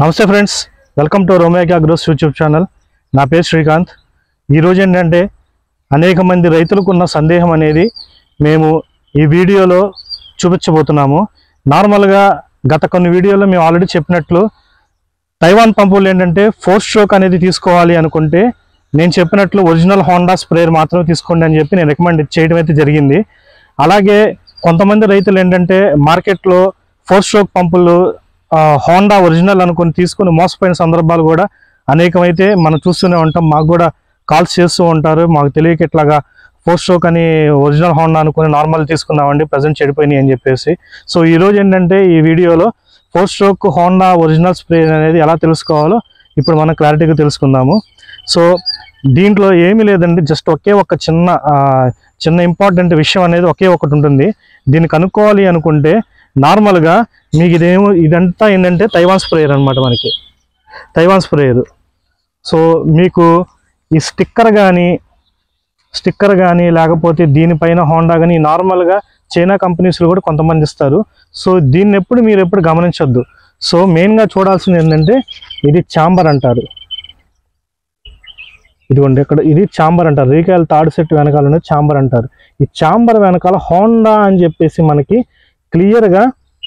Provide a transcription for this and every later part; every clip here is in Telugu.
నమస్తే ఫ్రెండ్స్ వెల్కమ్ టు రోమేగా గ్రోస్ యూట్యూబ్ ఛానల్ నా పేరు శ్రీకాంత్ ఈరోజు ఏంటంటే అనేక మంది రైతులకు ఉన్న సందేహం అనేది మేము ఈ వీడియోలో చూపించబోతున్నాము నార్మల్గా గత కొన్ని వీడియోలో మేము ఆల్రెడీ చెప్పినట్లు తైవాన్ పంపులు ఏంటంటే ఫోర్ స్ట్రోక్ అనేది తీసుకోవాలి అనుకుంటే నేను చెప్పినట్లు ఒరిజినల్ హోండా స్ప్రేయర్ మాత్రమే తీసుకోండి అని చెప్పి నేను రికమెండ్ చేయడం అయితే జరిగింది అలాగే కొంతమంది రైతులు ఏంటంటే మార్కెట్లో ఫోర్ స్ట్రోక్ పంపులు ఆ, హోండా ఒరిజినల్ అనుకుని తీసుకుని మోసపోయిన సందర్భాలు కూడా అనేకమైతే మనం చూస్తూనే ఉంటాం మాకు కూడా కాల్స్ చేస్తూ ఉంటారు మాకు తెలియక ఇట్లాగా ఫోర్ స్ట్రోక్ అని ఒరిజినల్ హోండా అనుకుని నార్మల్ తీసుకున్నామండి ప్రజెంట్ చెడిపోయినాయి అని చెప్పేసి సో ఈ రోజు ఏంటంటే ఈ వీడియోలో four stroke Honda original spray అనేది ఎలా తెలుసుకోవాలో ఇప్పుడు మనం క్లారిటీగా తెలుసుకుందాము సో దీంట్లో ఏమీ లేదండి జస్ట్ ఒకే ఒక చిన్న ఆ, చిన్న ఇంపార్టెంట్ విషయం అనేది ఒకే ఒకటి ఉంటుంది దీన్ని కనుక్కోవాలి అనుకుంటే నార్మల్గా మీకు ఇదేమో ఇదంతా ఏంటంటే తైవాన్ స్ప్రేయర్ అనమాట మనకి తైవాన్ స్ప్రేయర్ సో మీకు ఈ స్టిక్కర్ కానీ స్టిక్కర్ కానీ లేకపోతే దీనిపైన హోండా కానీ నార్మల్గా చైనా కంపెనీస్లో కూడా కొంతమంది ఇస్తారు సో దీన్ని ఎప్పుడు మీరు ఎప్పుడు గమనించొద్దు సో మెయిన్గా చూడాల్సింది ఏంటంటే ఇది చాంబర్ అంటారు ఇదిగోండి ఇక్కడ ఇది చాంబర్ అంటారు రీకాయల తాడు సెట్ వెనకాల ఉన్నది చాంబర్ అంటారు ఈ చాంబర్ వెనకాల హోండా అని చెప్పేసి మనకి క్లియర్గా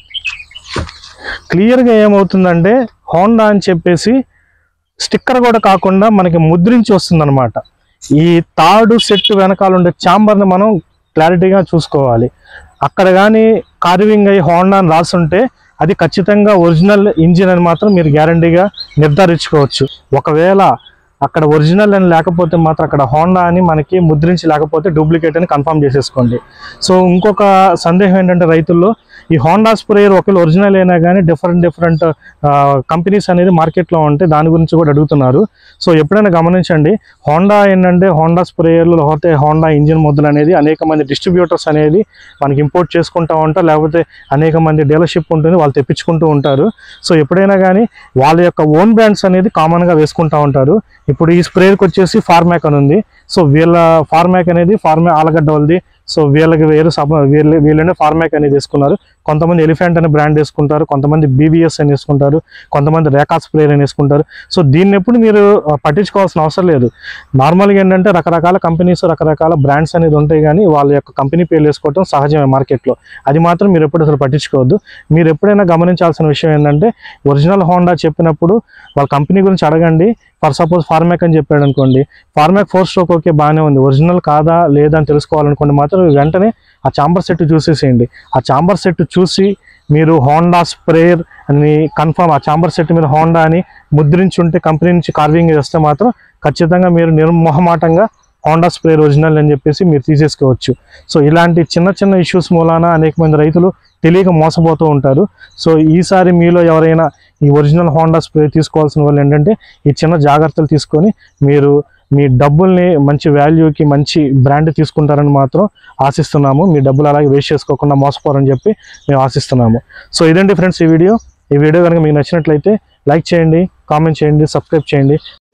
క్లియర్గా ఏమవుతుందంటే హోండా అని చెప్పేసి స్టిక్కర్ కూడా కాకుండా మనకి ముద్రించి వస్తుందన్నమాట ఈ తాడు సెట్ వెనకాల ఉండే చాంబర్ని మనం క్లారిటీగా చూసుకోవాలి అక్కడ కానీ కార్వింగ్ అయ్యి హోండా అని రాసుంటే అది ఖచ్చితంగా ఒరిజినల్ ఇంజిన్ అని మాత్రం మీరు గ్యారంటీగా నిర్ధారించుకోవచ్చు ఒకవేళ అక్కడ ఒరిజినల్ అని లేకపోతే మాత్రం అక్కడ హోండా అని మనకి ముద్రించి లేకపోతే డూప్లికేట్ అని కన్ఫర్మ్ చేసేసుకోండి సో ఇంకొక సందేహం ఏంటంటే రైతుల్లో ఈ హోండా స్ప్రేయర్ ఒకవేళ ఒరిజినల్ అయినా కానీ డిఫరెంట్ డిఫరెంట్ కంపెనీస్ అనేది మార్కెట్లో ఉంటాయి దాని గురించి కూడా అడుగుతున్నారు సో ఎప్పుడైనా గమనించండి హోండా ఏంటంటే హోండా స్ప్రేయర్లు లేకపోతే హోండా ఇంజిన్ మొదలు అనేది అనేక మంది డిస్ట్రిబ్యూటర్స్ అనేది మనకి ఇంపోర్ట్ చేసుకుంటూ ఉంటారు లేకపోతే అనేక మంది డీలర్షిప్ ఉంటుంది వాళ్ళు తెప్పించుకుంటూ ఉంటారు సో ఎప్పుడైనా కానీ వాళ్ళ యొక్క ఓన్ బ్రాండ్స్ అనేది కామన్గా వేసుకుంటూ ఉంటారు ఇప్పుడు ఈ స్ప్రేయర్కి వచ్చేసి ఫార్మాక్ అని ఉంది సో వీళ్ళ ఫార్మాక్ అనేది ఫార్మే ఆలగడ్డ వాళ్ళది సో వీళ్ళకి వేరు సబ వీళ్ళ వీళ్ళనే ఫార్మాక్ అనేది వేసుకున్నారు కొంతమంది ఎలిఫెంట్ అనే బ్రాండ్ వేసుకుంటారు కొంతమంది బీబీఎస్ అని వేసుకుంటారు కొంతమంది రేఖా స్ప్రేయర్ అని వేసుకుంటారు సో దీన్ని ఎప్పుడు మీరు ఆ, పట్టించుకోవాల్సిన అవసరం లేదు నార్మల్గా ఏంటంటే రకరకాల కంపెనీస్ రకరకాల బ్రాండ్స్ అనేది ఉంటాయి కానీ వాళ్ళ యొక్క కంపెనీ పేర్లు వేసుకోవడం సహజమే మార్కెట్లో అది మాత్రం మీరు ఎప్పుడు అసలు పట్టించుకోవద్దు మీరు ఎప్పుడైనా గమనించాల్సిన విషయం ఏంటంటే ఒరిజినల్ హోండా చెప్పినప్పుడు వాళ్ళ కంపెనీ గురించి అడగండి ఫర్ సపోజ్ ఫార్మాక్ అని చెప్పాడు అనుకోండి ఫార్మాక్ ఫోర్ స్ట్రోక్ ఓకే బాగానే ఉంది ఒరిజినల్ కాదా లేదా అని తెలుసుకోవాలనుకోండి మాత్రం వెంటనే ఆ చాంబర్ సెట్ చూసేసేయండి ఆ చాంబర్ సెట్ చూసి మీరు హోండా స్ప్రేయర్ అని కన్ఫర్మ్ ఆ చాంబర్ సెట్ మీద హోండా అని ముద్రించి ఉంటే కంపెనీ నుంచి కార్వింగ్ చేస్తే మాత్రం ఖచ్చితంగా మీరు నిర్మోహమాటంగా హోండా స్ప్రేయర్ ఒరిజినల్ అని చెప్పేసి మీరు తీసేసుకోవచ్చు సో ఇలాంటి చిన్న చిన్న ఇష్యూస్ మూలాన అనేక మంది రైతులు తెలియక మోసపోతూ ఉంటారు సో ఈసారి మీలో ఎవరైనా ఈ ఒరిజినల్ హోండా స్ప్రే తీసుకోవాల్సిన వాళ్ళు ఏంటంటే ఈ చిన్న జాగ్రత్తలు తీసుకొని మీరు మీ డబ్బుల్ని మంచి వాల్యూకి మంచి బ్రాండ్ తీసుకుంటారని మాత్రం ఆశిస్తున్నాము మీ డబ్బులు అలాగే వేస్ట్ చేసుకోకుండా మోసపోరని చెప్పి మేము ఆశిస్తున్నాము సో ఇదండి ఫ్రెండ్స్ ఈ వీడియో ఈ వీడియో కనుక మీకు నచ్చినట్లయితే లైక్ చేయండి కామెంట్ చేయండి సబ్స్క్రైబ్ చేయండి